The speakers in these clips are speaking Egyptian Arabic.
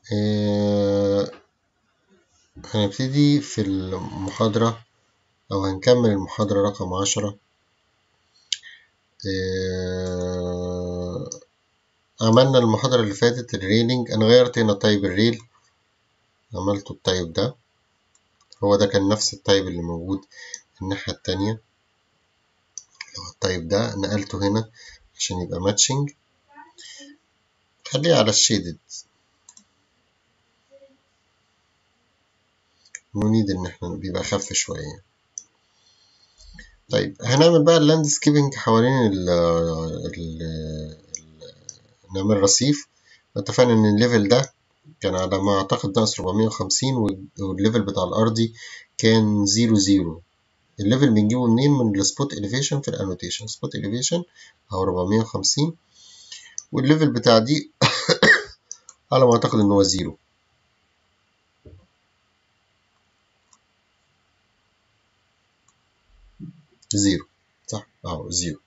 آه، هنبتدي في المحاضرة أو هنكمل المحاضرة رقم عشرة آه، عملنا المحاضرة اللي فاتت الريلينج أنا غيرت هنا طيب الريل عملته الطيب ده هو ده كان نفس الطيب اللي موجود الناحية التانية اللي هو الطيب ده نقلته هنا عشان يبقى ماتشنج خليه على الشيدد نريد ان احنا بيبقى خف شوية طيب هنعمل بقى اللاند سكيبنج حوالين ال ال نعمل رصيف اتفقنا ان الليفل ده كان على ما اعتقد ناقص 450 والليفل بتاع الارضي كان زيرو زيرو الليفل بنجيبه منين من السبوت اليفيشن في الانوتيشن سبوت اليفيشن اهو 450 والليفل بتاع دي على ما اعتقد ان هو زيرو زيرو صح اهو زيرو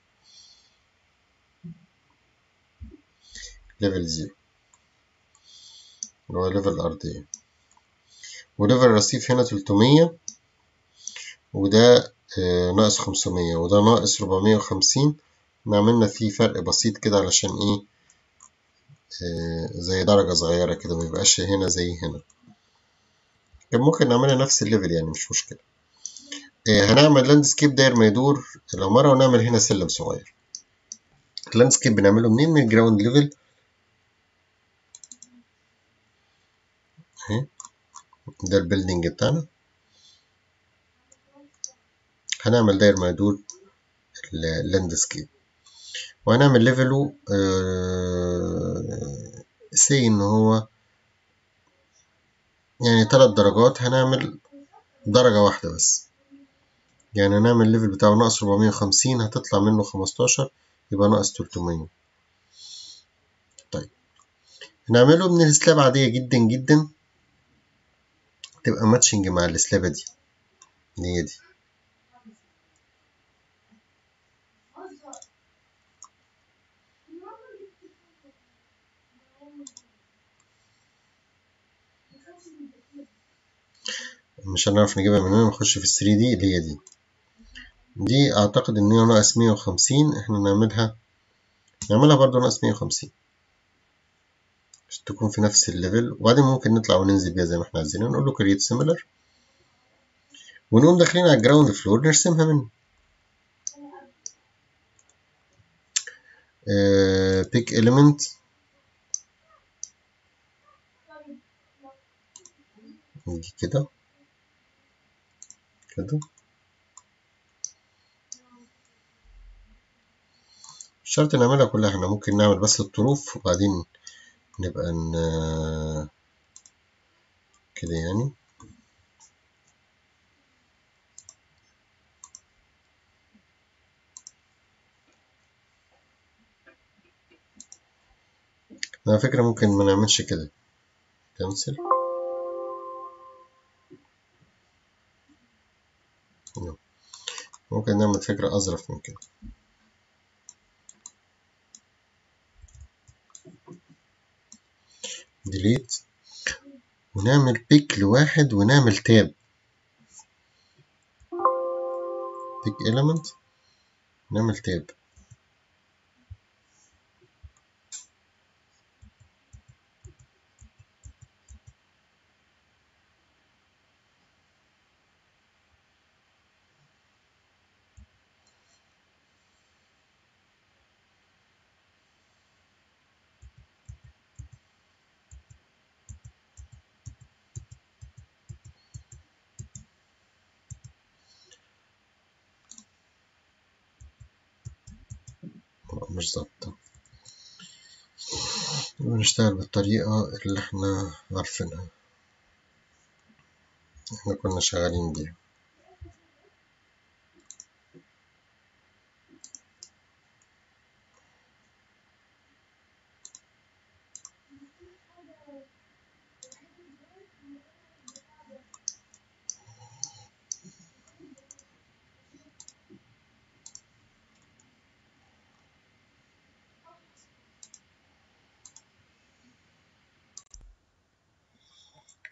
ليفل زيرو اللي هو ليفل الأرضية وليفل الرصيف هنا 300 وده آه ناقص 500 وده ناقص 450 عملنا فيه فرق بسيط كده علشان ايه آه زي درجة صغيرة كده ميبقاش هنا زي هنا كان ممكن نعملها نفس الليفل يعني مش مشكلة آه هنعمل لاندسكيب داير ما يدور العمارة ونعمل هنا سلم صغير اللاندسكيب بنعمله منين من الجراوند ليفل اهي ده البيلدينج بتاعنا هنعمل داير ما يدور اللاندسكيب وهنعمل ليفله آه سي ان هو يعني تلات درجات هنعمل درجة واحدة بس يعني هنعمل الليفل بتاعه ناقص 450 هتطلع منه 15 يبقى ناقص 300 طيب هنعمله من السلاب عادية جدا جدا تبقى ماتشنج مع السلابة دي اللي هي دي مش هنعرف نجيبها من هنا نخش في الثري دي اللي هي دي دي اعتقد ان هي ناقص مية وخمسين احنا نعملها نعملها برضو ناقص مية وخمسين عشان تكون في نفس الليفل وبعدين ممكن نطلع وننزل بيها زي ما احنا عايزين نقول له create similar ونقوم داخلين على الجراوند فلور نرسمها منه uh, pick element نجي كده كده مش شرط نعملها كلها احنا ممكن نعمل بس الطروف وبعدين نبقى ن... كده يعني على فكرة ممكن ما نعملش كده كنسل ممكن نعمل فكرة أظرف من كده ديليت ونعمل بيك لواحد ونعمل تاب بيك element نعمل تاب مش ظابطة ونشتغل بالطريقة اللي احنا عارفينها احنا كنا شغالين بيها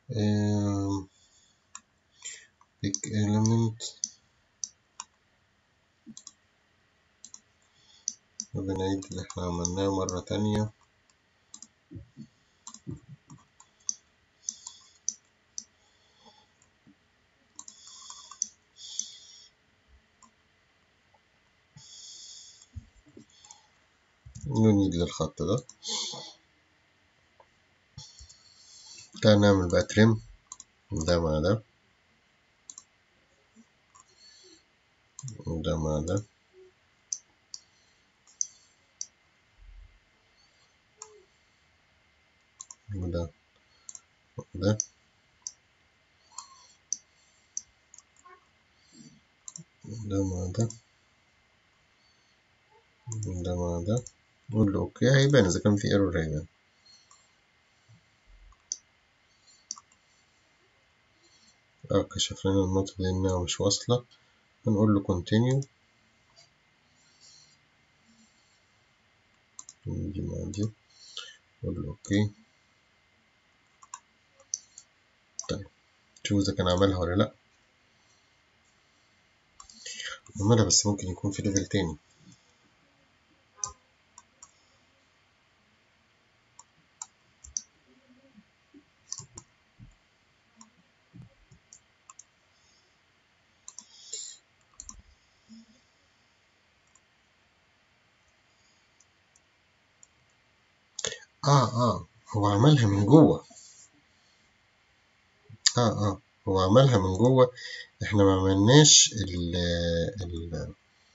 pick element وبنعيد اللي احنا عملناه مرة تانية نونيد للخط ده تعال نعمل بقى تريم ده مع ده وده مع ده وده وده ده مع ده ده مع ده نقول له اوكي هيبان اذا كان في ايرور هيبان اه كشف لنا النقطة دي انها مش واصلة هنقول له continue نيجي مع دي نقول له اوكي طيب شوف اذا كان عملها ولا لا عملها بس ممكن يكون في ليفل تاني اه اه هو عملها من جوه اه اه هو عملها من جوه احنا ما عملناش ال ال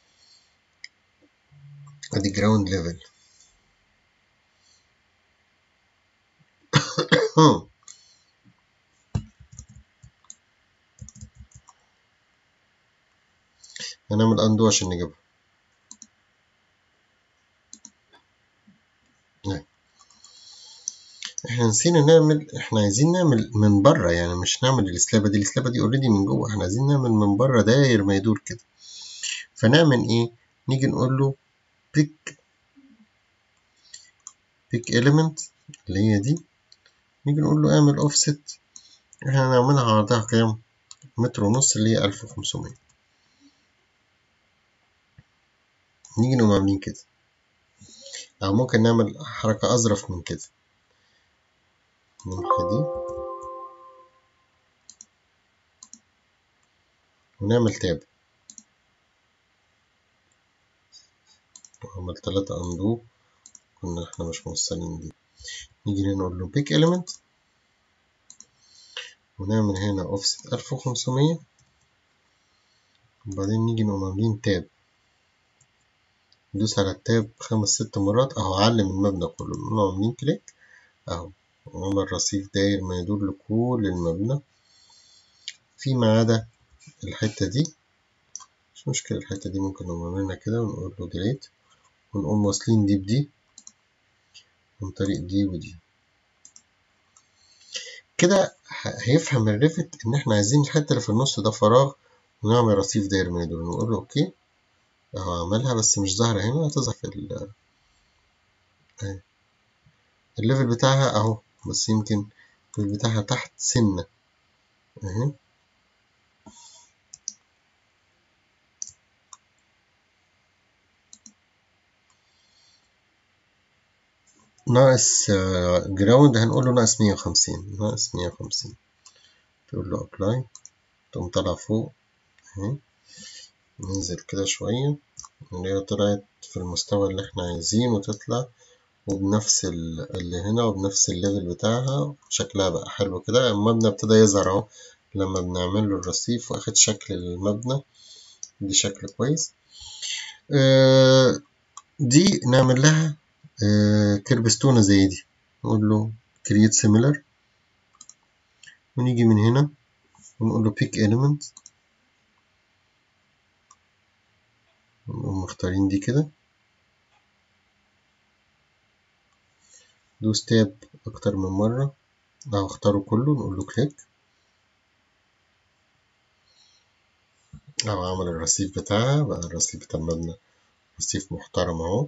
ادي جراوند ليفل هنعمل اندو عشان نجيبها احنا نسينا نعمل احنا عايزين نعمل من بره يعني مش نعمل السلابة دي السلابة دي اوريدي من جوه احنا عايزين نعمل من بره داير ما يدور كده فنعمل ايه نيجي نقول له بيك بيك element اللي هي دي نيجي نقول له اعمل اوفست احنا هنعملها عرضها كام متر ونص اللي هي 1500 نيجي نقوم عاملين كده أو ممكن نعمل حركة أظرف من كده نمحي دي ونعمل تاب وعمل تلاتة أندو كنا احنا مش موصلين دي نيجي هنا نقول له بيك element ونعمل هنا offset ألف وخمسمية وبعدين نيجي نقوم عاملين تاب ندوس على التاب خمس ست مرات اهو علم المبنى كله نقوم عاملين كليك اهو وعمل رصيف داير ما يدور لكل المبنى فيما عدا الحتة دي مش مشكلة الحتة دي ممكن نقوم عاملينها كده ونقول له ديليت ونقوم واصلين دي بدي من طريق دي ودي كده هيفهم الريفت ان احنا عايزين الحتة اللي في النص ده فراغ ونعمل رصيف داير ما يدور نقول له اوكي اهو عملها بس مش ظاهرة هنا هتظهر في ال اهي الليفل بتاعها اهو بس يمكن الليفل بتاعها تحت سنة اهي ناقص جراوند هنقول له ناقص مية وخمسين ناقص مية وخمسين تقول له ابلاي تقوم طالع فوق اهي ننزل كده شوية اللي هي طلعت في المستوى اللي احنا عايزينه تطلع وبنفس اللي هنا وبنفس الليفل بتاعها شكلها بقى حلو كده المبنى ابتدى يظهر اهو لما بنعمل له الرصيف واخد شكل المبنى دي شكل كويس اه دي نعمل لها اه كربستونة زي دي نقول له create similar ونيجي من هنا ونقول له pick element نقوم مختارين دي كده دوس تاب أكتر من مرة أو اختاره كله نقول له كليك أو عمل الرصيف بتاعها بقى الرصيف بتاع المبنى رصيف محترم أهو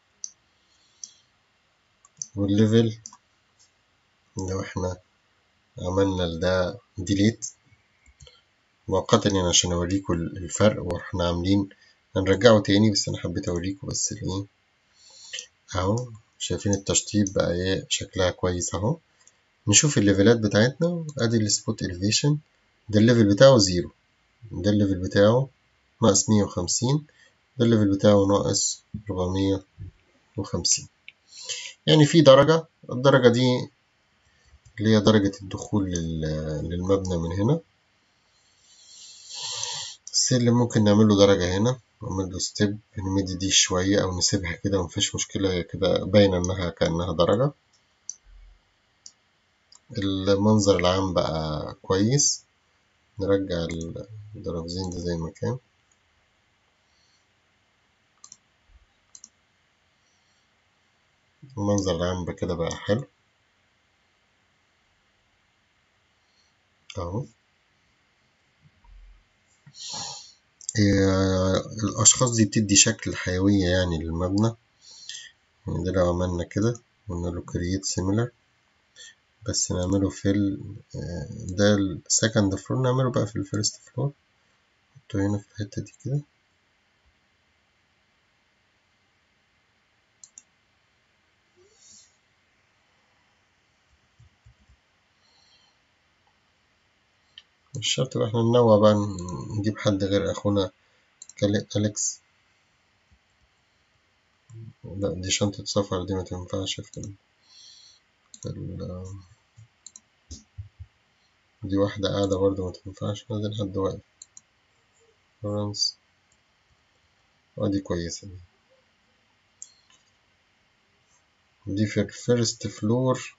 والليفل لو احنا عملنا لده ديليت مؤقتا يعني عشان اوريكم الفرق واحنا عاملين هنرجعه تاني بس انا حبيت اوريكم بس الايه اهو شايفين التشطيب بقى ايه شكلها كويس اهو نشوف الليفلات بتاعتنا ادي السبوت اليفيشن ده الليفل بتاعه زيرو ده الليفل بتاعه ناقص مية وخمسين ده الليفل بتاعه ناقص ربعمية وخمسين يعني في درجة الدرجة دي اللي هي درجة الدخول للمبنى من هنا السلم ممكن نعمل له درجة هنا نعمل له ستيب نمد دي شوية أو نسيبها كده ومفيش مشكلة هي كده باينة إنها كأنها درجة المنظر العام بقى كويس نرجع الدرابزين ده زي ما كان المنظر العام بكده بقى حلو اهو الأشخاص دي بتدي شكل حيوية يعني للمبنى يعني ده لو عملنا كده قلنا له create similar بس نعمله في ال ده السكند فلور نعمله بقى في الفيرست فلور نحطه هنا في الحتة دي كده مش شرط بقى احنا ننوع بقى نجيب حد غير أخونا أليكس لا دي شنطة سفر دي ما تنفعش في ال... في ال... دي واحدة قاعدة برضه ما تنفعش عايزين حد واقف فرنس ودي كويسة دي دي في الفيرست فلور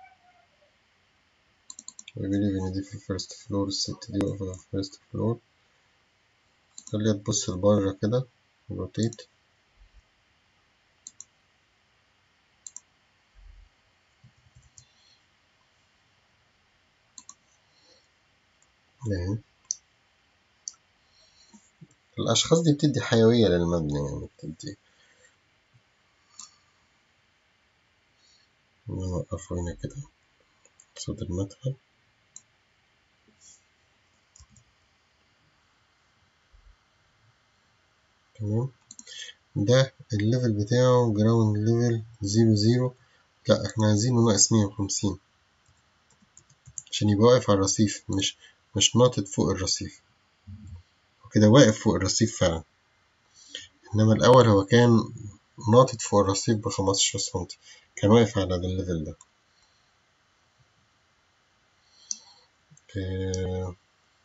I believe إن دي في الفيرست فلور الست دي واقفة في الفيرست فلور خليها تبص لبره كده روتيت اهي الأشخاص دي بتدي حيوية للمبنى يعني بتدي نوقفه هنا كده قصاد المدخل تمام ده الليفل بتاعه جراوند ليفل زيرو زيرو لا احنا عايزينه ناقص مية وخمسين عشان يبقى واقف على الرصيف مش مش ناطط فوق الرصيف وكده واقف فوق الرصيف فعلا انما الاول هو كان ناطط فوق الرصيف بخمستاشر سنتي كان واقف على الليفل ده اه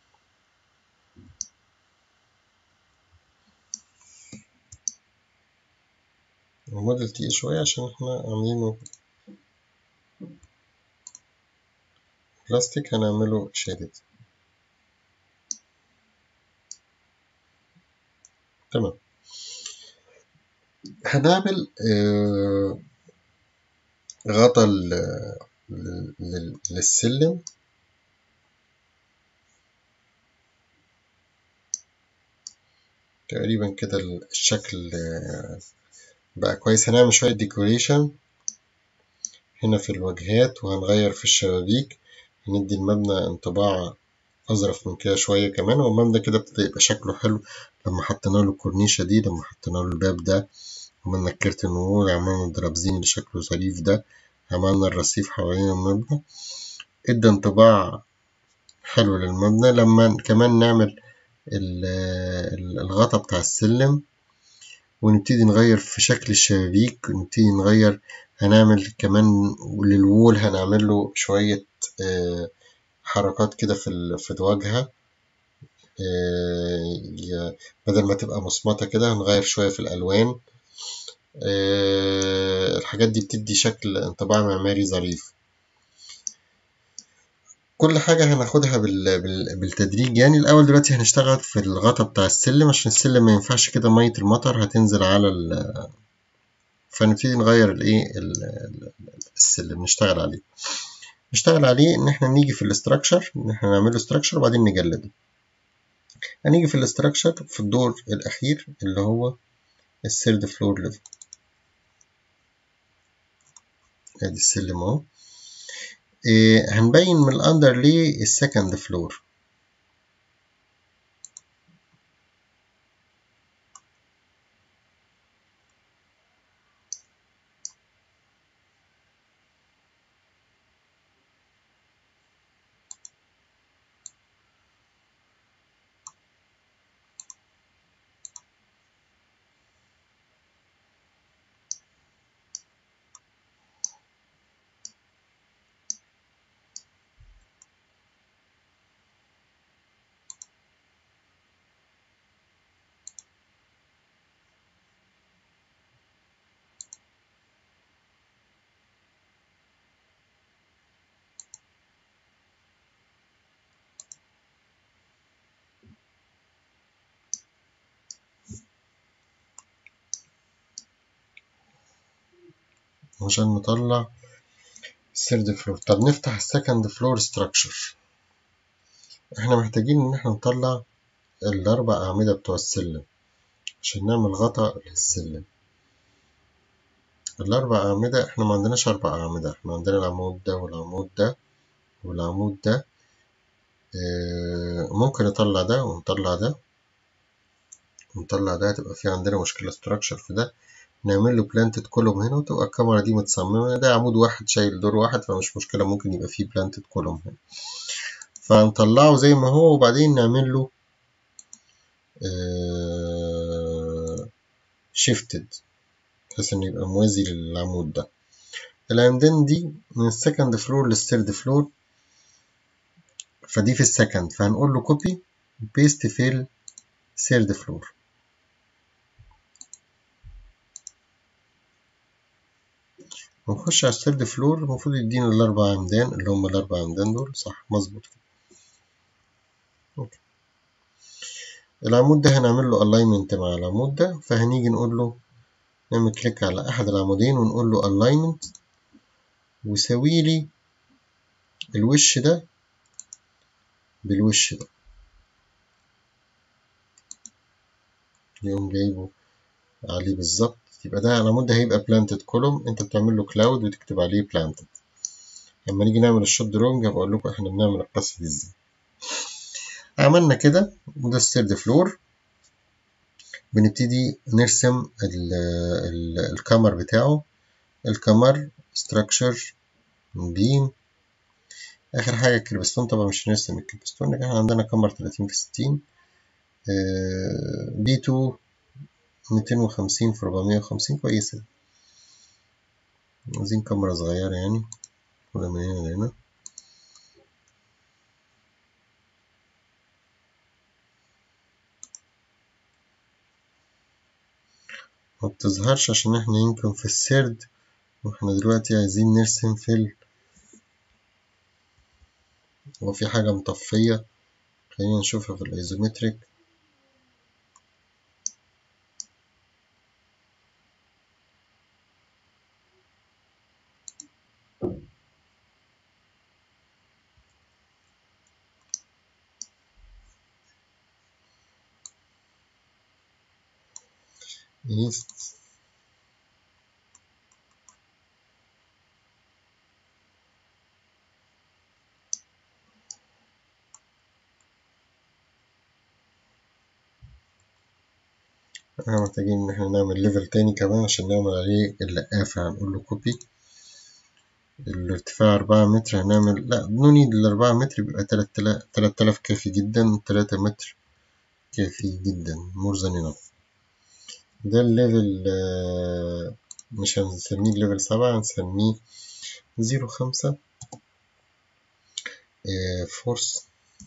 الموديل تقيل شوية عشان احنا عاملينه بلاستيك هنعمله شادد تمام هنعمل آه غطا للسلم تقريبا كده الشكل بقى كويس هنعمل شوية ديكوريشن هنا في الواجهات وهنغير في الشبابيك هندي المبنى انطباع أظرف من كده شوية كمان والمبنى كده ابتدى يبقى شكله حلو لما حطينا له الكورنيشة دي لما حطينا له الباب ده عملنا الكرتن وول عملنا الدرابزين اللي شكله ظريف ده عملنا الرصيف حوالين المبنى ادى انطباع حلو للمبنى لما كمان نعمل الغطا بتاع السلم ونبتدي نغير في شكل الشبابيك ونبتدي نغير هنعمل كمان للوول هنعمل له شوية حركات كده في في الواجهة بدل ما تبقى مصمتة كده هنغير شوية في الألوان الحاجات دي بتدي شكل انطباع معماري ظريف كل حاجة هناخدها بالتدريج يعني الأول دلوقتي هنشتغل في الغطا بتاع السلم عشان السلم ما ينفعش كده مية المطر هتنزل على ال فنبتدي نغير الايه السلم نشتغل عليه نشتغل عليه ان احنا نيجي في الاستراكشر ان احنا نعمله استراكشر وبعدين نجلده هنيجي في الاستراكشر في الدور الاخير اللي هو الثيرد فلور ليفل ادي السلم اهو إيه هنبين من الاندر ليه السكند فلور عشان نطلع الثيرد فلور طب نفتح السكند فلور ستراكشر احنا محتاجين ان احنا نطلع الاربع اعمدة بتوع السلم عشان نعمل غطاء للسلم الاربع اعمدة احنا ما عندناش اربع اعمدة احنا عندنا العمود ده والعمود ده والعمود ده اه ممكن نطلع ده ونطلع ده ونطلع ده هتبقى في عندنا مشكلة ستراكشر في ده نعمل له بلانتد كولوم هنا وتبقى الكاميرا دي متصممة ده عمود واحد شايل دور واحد فمش مشكلة ممكن يبقى فيه بلانتد كولوم هنا فنطلعه زي ما هو وبعدين نعمل له شيفتد بحيث انه يبقى موازي للعمود ده العمدان دي من السكند فلور للثيرد فلور فدي في السكند فهنقول له كوبي بيست في الثيرد فلور ونخش على الثيرد فلور المفروض يدينا الأربع عمدان اللي هم الأربع عمدان دول صح مظبوط أوكي. العمود ده هنعمل له alignment مع العمود ده فهنيجي نقول له نعمل كليك على أحد العمودين ونقول له alignment وساوي لي الوش ده بالوش ده يقوم جايبه عليه بالظبط يبقى ده العمود ده هيبقى planted column انت بتعمل له cloud وتكتب عليه planted لما نيجي نعمل الشوت درونج هبقى اقول لكم احنا بنعمل القصه دي ازاي عملنا كده وده الثيرد فلور بنبتدي نرسم ال ال الكمر بتاعه الكمر structure بيم اخر حاجه الكربستون طبعا مش هنرسم الكربستون لكن احنا عندنا كمر 30 في 60 بي 2 250 في 450 كويسة عايزين كاميرا صغيرة يعني ولا من هنا لهنا ما بتظهرش عشان احنا يمكن في السرد واحنا دلوقتي عايزين نرسم في ال هو في حاجة مطفية خلينا نشوفها في الايزومتريك east احنا محتاجين ان احنا نعمل ليفل تاني كمان عشان نعمل عليه اللقافة هنقول له كوبي الارتفاع أربعة متر هنعمل لا نونيد الأربعة متر بيبقى تلات آلاف كافي جدا تلاتة متر كافي جدا مور ذان انف ده الليفل مش هنسميه الليفل سبعة هنسميه زيرو خمسة فورس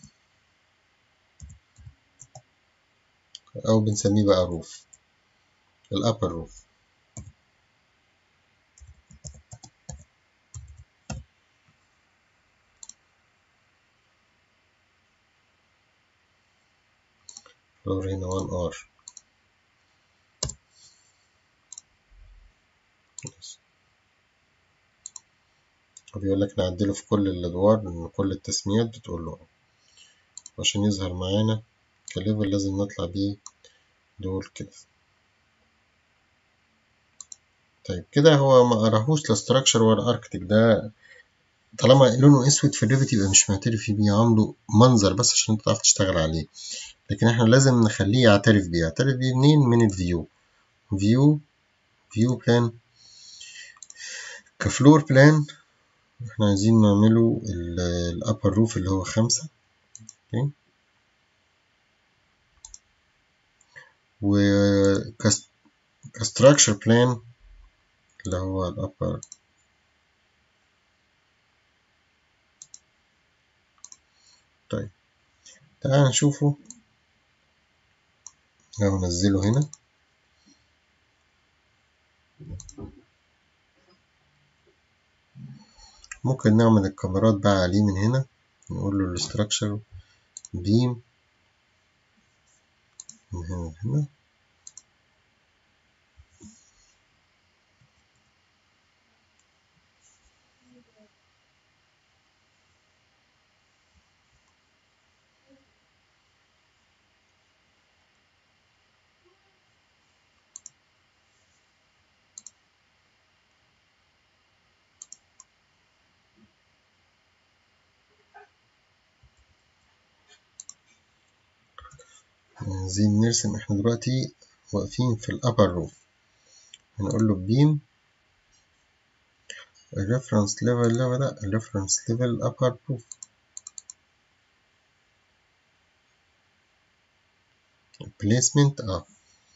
أو بنسميه بقى روف الأبر روف فلور هنا 1 ار بيقول لك نعدله في كل الأدوار إن كل التسميات بتقول له عشان يظهر معانا كليفل لازم نطلع بيه دول كده طيب كده هو ما قراهوش لا ستراكشر ولا اركتيك ده طالما لونه اسود في الريفت يبقى مش معترف بيه عامله منظر بس عشان تعرف تشتغل عليه لكن احنا لازم نخليه يعترف بيه يعترف بيه منين من الفيو فيو فيو بلان كفلور بلان احنا عايزين نعمله الابر روف اللي هو خمسة اوكي و كستراكشر بلان اللي هو الابر طيب تعال نشوفه لو نزله هنا ممكن نعمل الكاميرات بقى عليه من هنا نقول له الاستراكشر بيم من هنا لهنا عايزين نرسم احنا دلوقتي واقفين في الابر روف هنقول له بيم الريفرنس ليفل لا لا الريفرنس ليفل ابر روف بليسمنت اه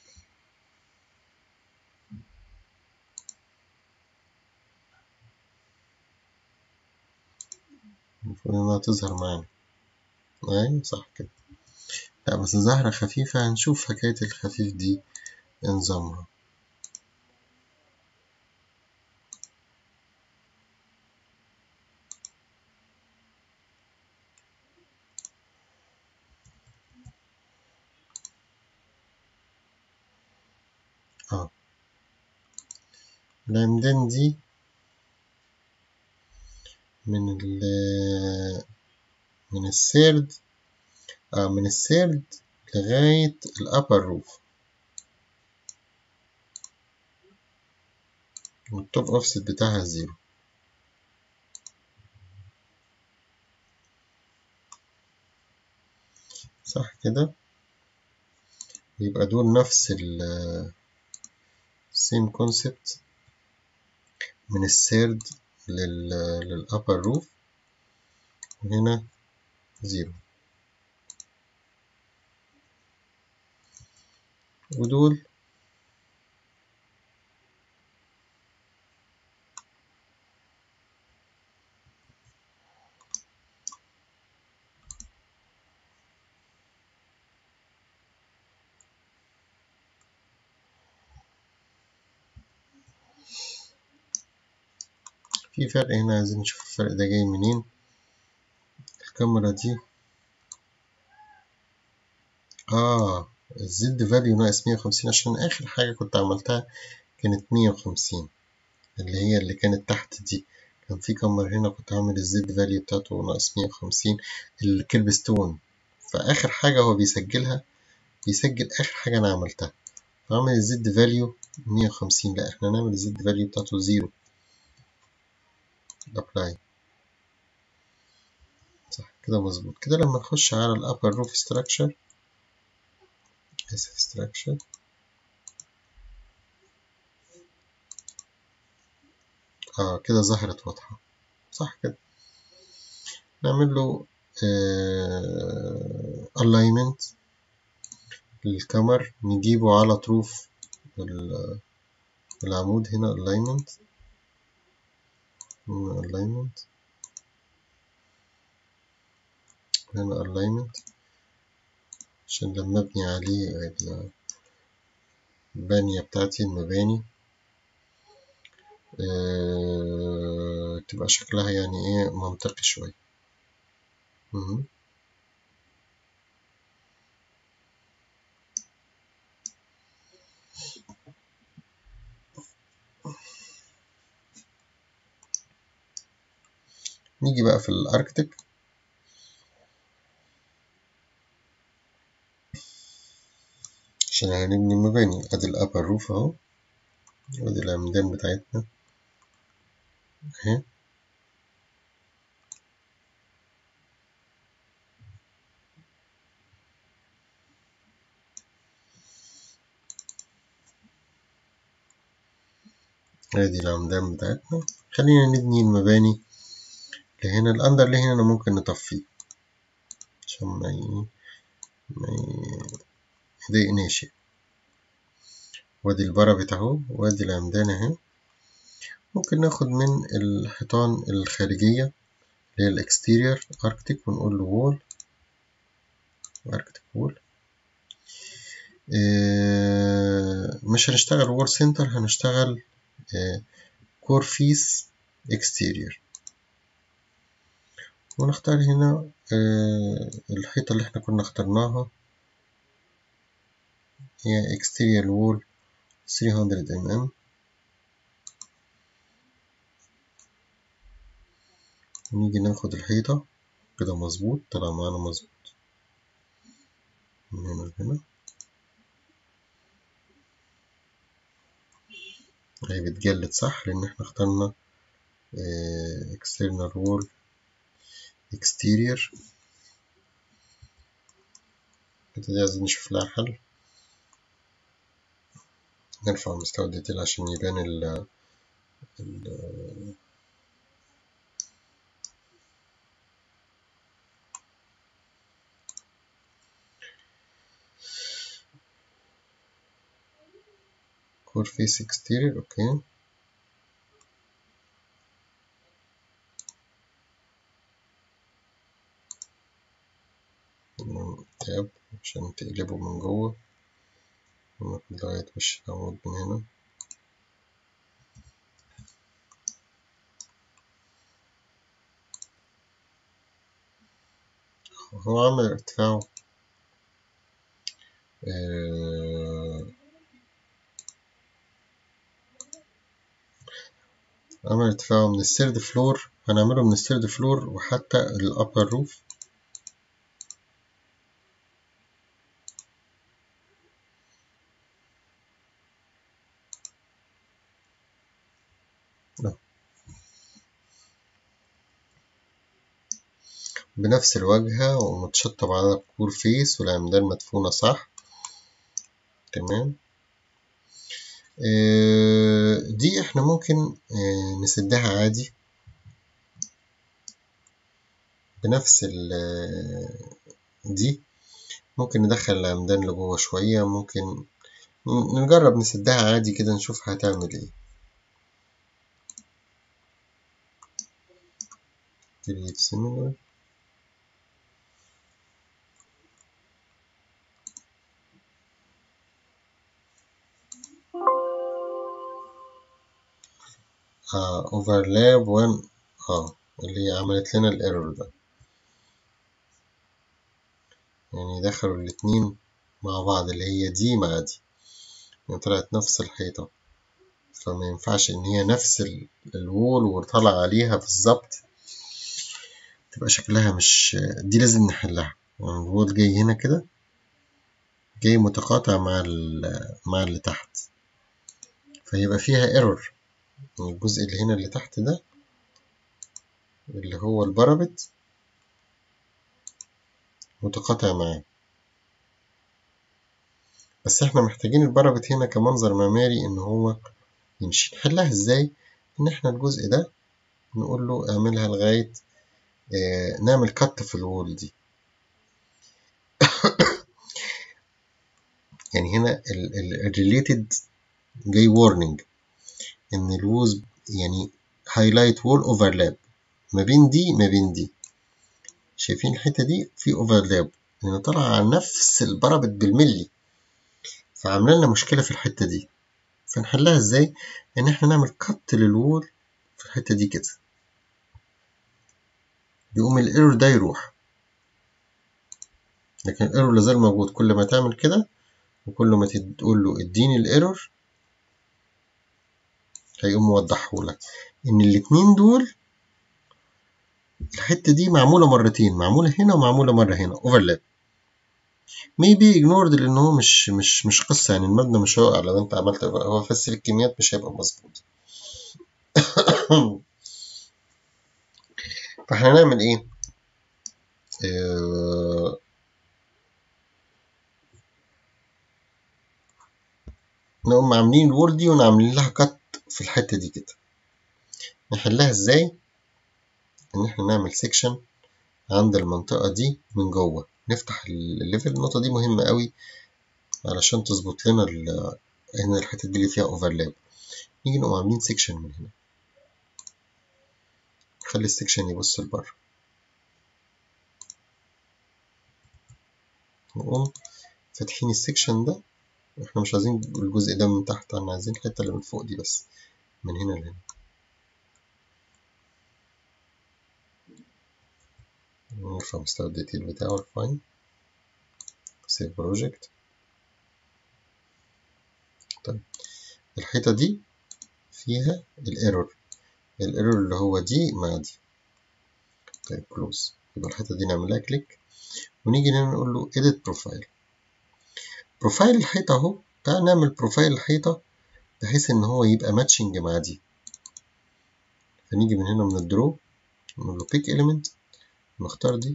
المفروض انها تظهر معانا ايوه صح كده لا بس زهرة خفيفة هنشوف حكاية الخفيف دي نظامها اه العمدان دي من ال من السيرد آه من السيرد لغاية الأبر روف والتوب أوفست بتاعها زيرو صح كده يبقى دول نفس ال same concept من السيرد لل للأبر روف وهنا زيرو ودول في فرق هنا عايزين نشوف الفرق ده جاي منين الكاميرا دي اه الزد فاليو ناقص مية وخمسين عشان آخر حاجة كنت عملتها كانت مية وخمسين اللي هي اللي كانت تحت دي كان في كاميرا هنا كنت عامل الزد فاليو بتاعته ناقص مية وخمسين الكيرب ستون فآخر حاجة هو بيسجلها بيسجل آخر حاجة أنا عملتها فعمل الزد فاليو مية وخمسين لأ احنا نعمل الزد فاليو بتاعته زيرو ابلاي صح كده مظبوط كده لما نخش على الابر روف ستراكشر اسف ستراكشر اه كده ظهرت واضحة صح كده نعمل له آه alignment للكمر نجيبه على طروف العمود هنا alignment هنا alignment هنا alignment عشان لما ابني عليه البانية بتاعتي المباني أه تبقى شكلها يعني ايه منطقي شوية نيجي بقى في الاركتيك عشان هنبني مباني ادي الابر روف اهو وادي العمدان بتاعتنا اهي ادي العمدان بتاعتنا خلينا نبني المباني اللي هنا الاندر اللي هنا ممكن نطفيه عشان ما ي... ما يضايقناش وادي البربت اهو وادي العمدان اهي ممكن ناخد من الحيطان الخارجية اللي هي الاكستيرير اركتيك ونقول له وول اركتيك وول مش هنشتغل وول سنتر هنشتغل كور فيس اكستيرير ونختار هنا الحيطة اللي احنا كنا اخترناها هي exterior wall 300 mm نيجي ناخد الحيطة كده مظبوط طلع معانا مظبوط من هنا لهنا هي بتجلد صح لأن احنا اخترنا external wall exterior الحتة دي عايزين نشوف لها حل نرفع مستوى الديتيل عشان يبان ال ال كور فيس اكستيرير اوكي تاب عشان تقلبه من جوه وناخد لغاية وش العمود من هنا هو عامل ارتفاعه آه عامل ارتفاعه من السيرد فلور هنعمله من السيرد فلور وحتى الأبر روف بنفس الواجهة ومتشطب على الكور فيس والعمدان مدفونة صح تمام دي احنا ممكن نسدها عادي بنفس ال دي ممكن ندخل العمدان لجوه شوية ممكن نجرب نسدها عادي كده نشوف هتعمل ايه delete similar آه overlap when اه اللي عملت لنا الايرور ده يعني دخلوا الاتنين مع بعض اللي هي دي مع دي يعني طلعت نفس الحيطة فما ينفعش ان هي نفس الوول وطلع عليها بالظبط تبقى شكلها مش دي لازم نحلها يعني الوول جاي هنا كده جاي متقاطع مع مع اللي تحت فيبقى فيها ايرور الجزء اللي هنا اللي تحت ده اللي هو البربت متقاطع معاه بس احنا محتاجين البربت هنا كمنظر معماري ان هو يمشي نحلها ازاي ان احنا الجزء ده نقول له اعملها لغاية اه نعمل كت في الوول دي يعني هنا الريليتد جاي warning ان الووز يعني هايلايت وول اوفرلاب ما بين دي ما بين دي شايفين الحته دي في اوفرلاب لان طالعه على نفس البربت بالملي فعامله لنا مشكله في الحته دي فنحلها ازاي ان احنا نعمل كت للوول في الحته دي كده يقوم الايرور ده يروح لكن الايرور لازال موجود كل ما تعمل كده وكل ما تقول له اديني الايرور هيقوم موضحهولك ان الاتنين دول الحتة دي معمولة مرتين معمولة هنا ومعمولة مرة هنا overlap maybe ignored لان هو مش مش مش قصة يعني المبنى مش هيقع لو انت عملت هو بس الكميات مش هيبقى مظبوط فاحنا هنعمل ايه اه نقوم عاملين الوول دي ونعمل لها كت في الحتة دي كده نحلها ازاي ان احنا نعمل سيكشن عند المنطقة دي من جوه نفتح الليفل النقطة دي مهمة قوي علشان تظبط لنا هنا الحتة دي اللي فيها اوفرلاب نيجي نقوم عاملين سيكشن من هنا نخلي السيكشن يبص لبره نقوم فاتحين السيكشن ده احنا مش عايزين الجزء ده من تحت احنا عايزين الحتة اللي من فوق دي بس من هنا لهنا نرفع مستوى الديتيل بتاعه الفاين سيف بروجكت طيب الحيطة دي فيها الايرور الايرور اللي هو دي مع دي طيب كلوز يبقى الحتة دي نعملها كليك ونيجي هنا نقول له edit profile بروفايل الحيطة اهو تعال نعمل بروفايل الحيطة بحيث ان هو يبقى ماتشنج مع دي فنيجي من هنا من الدرو نقول له pick element نختار دي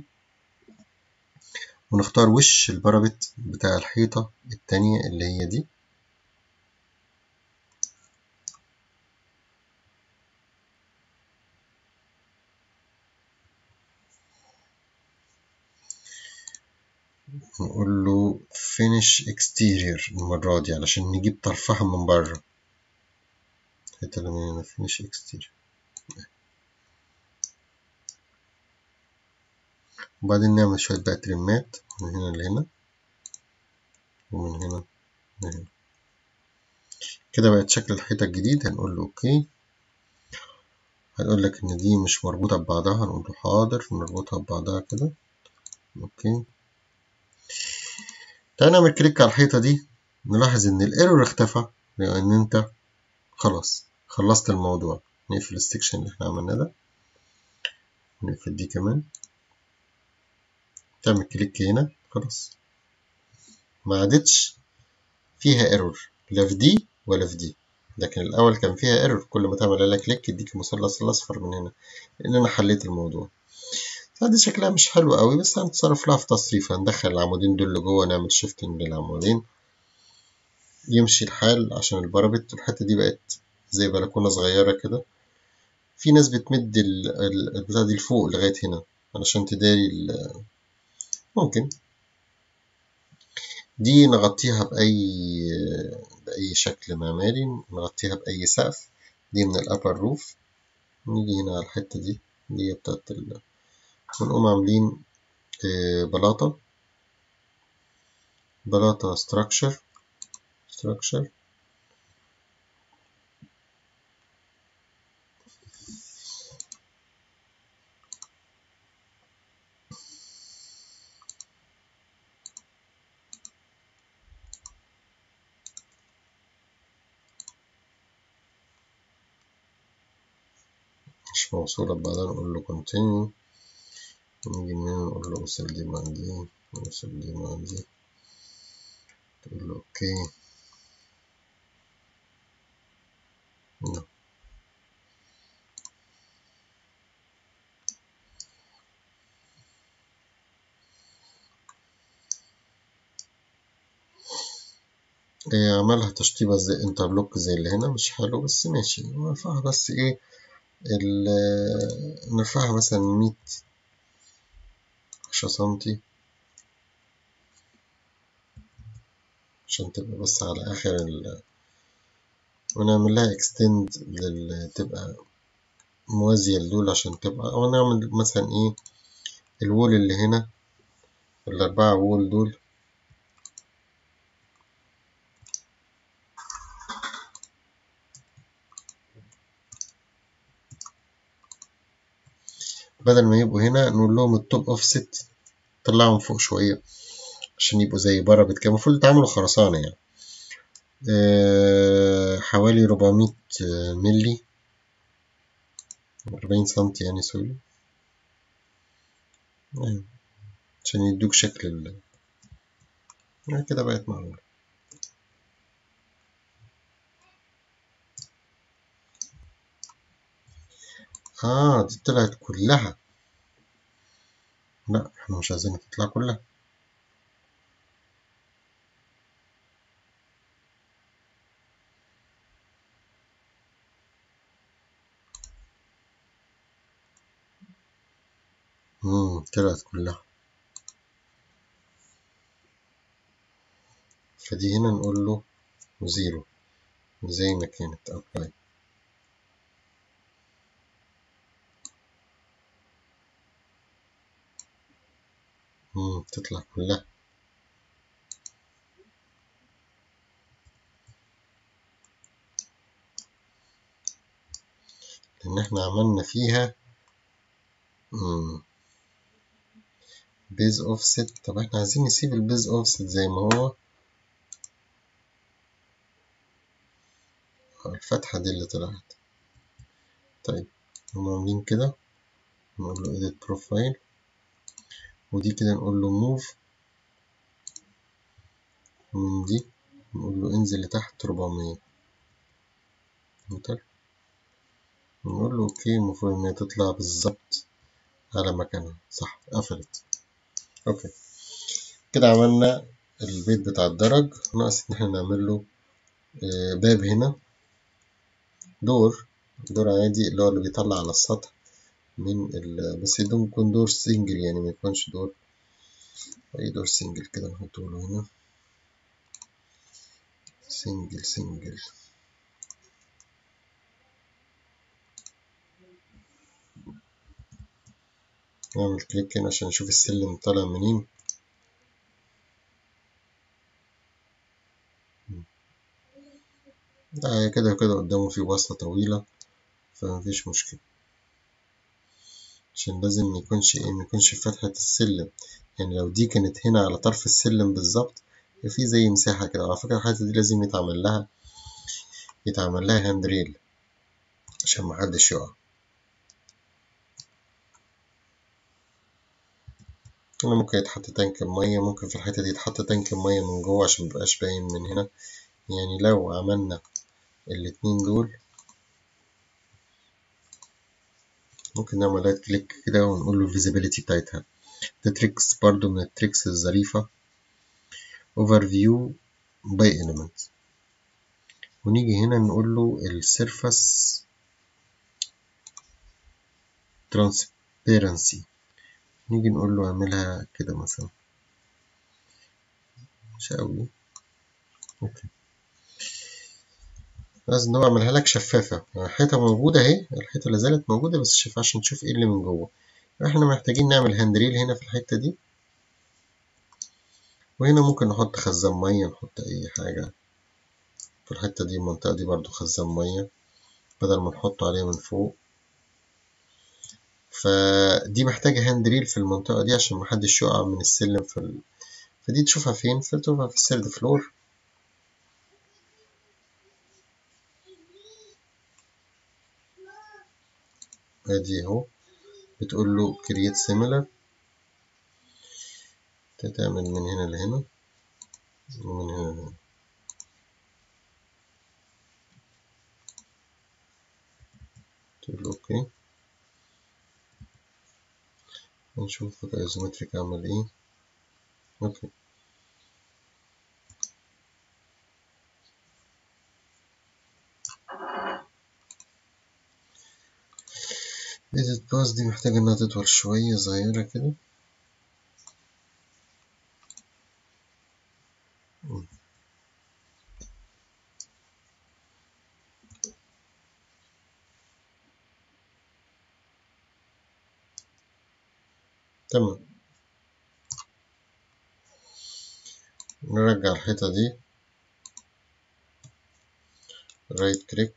ونختار وش البارابت بتاع الحيطة التانية اللي هي دي نقول له finish exterior المرة دي علشان نجيب طرفها من بره الحتة اللي من هنا finish exterior وبعدين نعمل شوية بقى ترمات من هنا لهنا ومن هنا لهنا كده بقت شكل الحيطة الجديد هنقول له اوكي هنقول لك ان دي مش مربوطة ببعضها هنقول له حاضر نربطها ببعضها كده اوكي تعال نعمل كليك على الحيطة دي نلاحظ ان الايرور اختفى لان انت خلاص خلصت الموضوع نقفل السكشن اللي احنا عملناه ده نقفل دي كمان تعمل كليك هنا خلاص ما عادتش فيها ايرور لا في دي ولا في دي لكن الاول كان فيها ايرور كل ما تعمل عليها كليك يديك المثلث الاصفر من هنا لان انا حليت الموضوع دي شكلها مش حلو قوي بس هنتصرف لها في تصريف هندخل العمودين دول لجوه نعمل شيفتنج للعمودين يمشي الحال عشان البارابت الحتة دي بقت زي بلكونة صغيرة كده في ناس بتمد البتاع دي لفوق لغاية هنا علشان تداري ممكن دي نغطيها بأي بأي شكل معماري نغطيها بأي سقف دي من الأبر روف نيجي هنا على الحتة دي اللي هي بتاعت ال ونقوم عاملين بلاطة بلاطة structure structure مش موصولة ببعضها نقول له continue نيجي من هنا نقول له اوصل دي مع دي اوصل دي مع دي تقول له اوكي نعم إيه عملها تشطيبة زي انترلوك زي اللي هنا مش حلو بس ماشي نرفعها بس ايه نرفعها مثلا مية عشرة سنتي عشان تبقى بس على آخر ال ونعمل لها اكستند لل تبقى موازية لدول عشان تبقى أو نعمل مثلا ايه الوول اللي هنا الأربعة وول دول بدل ما يبقوا هنا نقول لهم التوب اوفست طلعهم فوق شوية عشان يبقوا زي بارابت كده المفروض يتعملوا خرسانة يعني أه حوالي 400 ملي 40 سنتي يعني سوري يعني عشان يدوك شكل ال يعني كده بقت معمولة اه دي طلعت كلها لا احنا مش عايزينها تطلع كلها مم. طلعت كلها فدي هنا نقول له زيرو زي ما كانت apply مم. تطلع كلها لأن احنا عملنا فيها بيز اوفست طب احنا عايزين نسيب البيز اوفست زي ما هو الفتحة دي اللي طلعت طيب هم عاملين كده نقول له edit profile ودي كده نقول له move من دي نقول له انزل لتحت 400 انتر نقول له اوكي المفروض ان هي تطلع بالظبط على مكانها صح قفلت اوكي كده عملنا البيت بتاع الدرج ناقص ان احنا نعمل له باب هنا دور دور عادي اللي هو اللي بيطلع على السطح من ال... بس يدوم يكون دور سنجل يعني ما يكونش دور اي دور سنجل كده نحطه له هنا سنجل سنجل نعمل كليك هنا عشان نشوف السلم طالع منين ده كده كده قدامه في وصلة طويلة فمفيش مشكلة عشان لازم ميكونش ايه ميكونش فتحة السلم يعني لو دي كانت هنا على طرف السلم بالظبط في زي مساحة كده على فكرة الحتة دي لازم يتعمل لها يتعمل لها هاندريل عشان محدش يقع هنا ممكن يتحط تانك مية ممكن في الحتة دي يتحط تانك مية من جوه عشان ميبقاش باين من هنا يعني لو عملنا الاتنين دول ممكن نعمل رايت كليك كده ونقول له الفيزيبيليتي بتاعتها ده تريكس برضو من التريكس الظريفة overview by element ونيجي هنا نقول له السيرفس transparency نيجي نقول له اعملها كده مثلا مش قوي اوكي لازم هو اعملها لك شفافة الحيطة موجودة اهي الحيطة لا زالت موجودة بس شفافة عشان نشوف ايه اللي من جوه احنا محتاجين نعمل هاندريل هنا في الحتة دي وهنا ممكن نحط خزان مية نحط أي حاجة في الحتة دي المنطقة دي برضو خزان مية بدل ما نحطه عليه من فوق فدي محتاجة هاندريل في المنطقة دي عشان محدش يقع من السلم في ال... فدي تشوفها فين؟ فتشوفها في السيرد فلور ادي اهو بتقول له create similar تتعمل من هنا لهنا ومن هنا لهنا تقول له اوكي نشوف الايزومتريك عمل ايه اوكي edit باس دي محتاجة انها تطول شوية صغيرة كده تمام نرجع الحيطة دي رايت كليك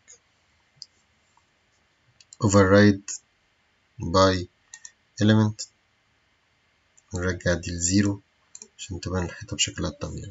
override by element نرجع دي لزيرو عشان تبان الحيطة بشكلها الطبيعي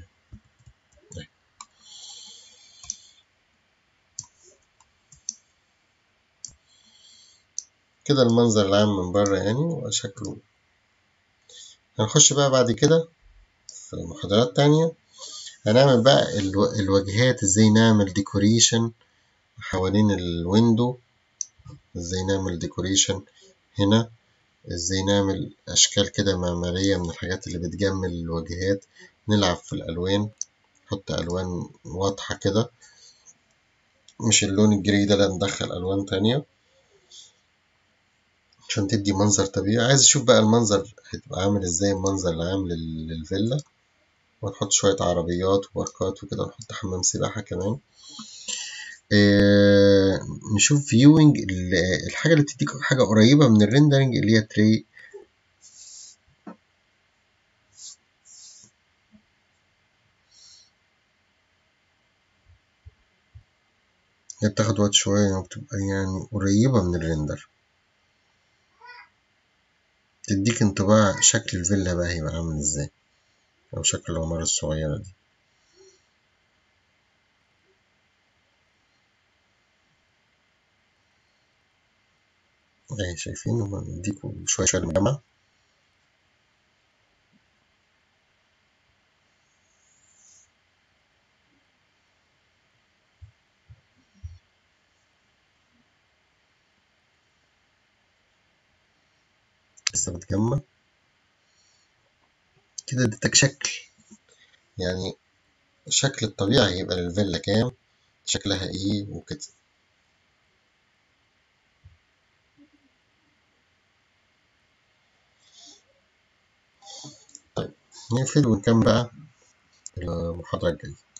كده المنظر العام من بره يعني وشكله هنخش بقى بعد كده في محاضرات تانية هنعمل بقى الو... الواجهات ازاي نعمل ديكوريشن حوالين الويندو ازاي نعمل ديكوريشن هنا ازاي نعمل اشكال كده معمارية من الحاجات اللي بتجمل الواجهات نلعب في الالوان نحط الوان واضحة كده مش اللون الجري ده لا ندخل الوان تانية عشان تدي منظر طبيعي عايز اشوف بقى المنظر هتبقى عامل ازاي المنظر العام لل- للفيلا ونحط شوية عربيات وباركات وكده ونحط حمام سباحة كمان آه نشوف فيوينج الحاجة اللي بتديك حاجة قريبة من الريندرنج اللي هي تري هي بتاخد وقت شوية وبتبقى يعني قريبة من الريندر تديك انطباع شكل الفيلا بقى هيبقى عامل ازاي أو شكل العمارة الصغيرة دي اهي شايفين هما بيديكوا شوية شوية المجمع لسه بتجمع كده اديتك شكل يعني الشكل الطبيعي هيبقى للفيلا كام شكلها ايه وكده طيب نقفل ونكمل بقى المحاضرة الجاية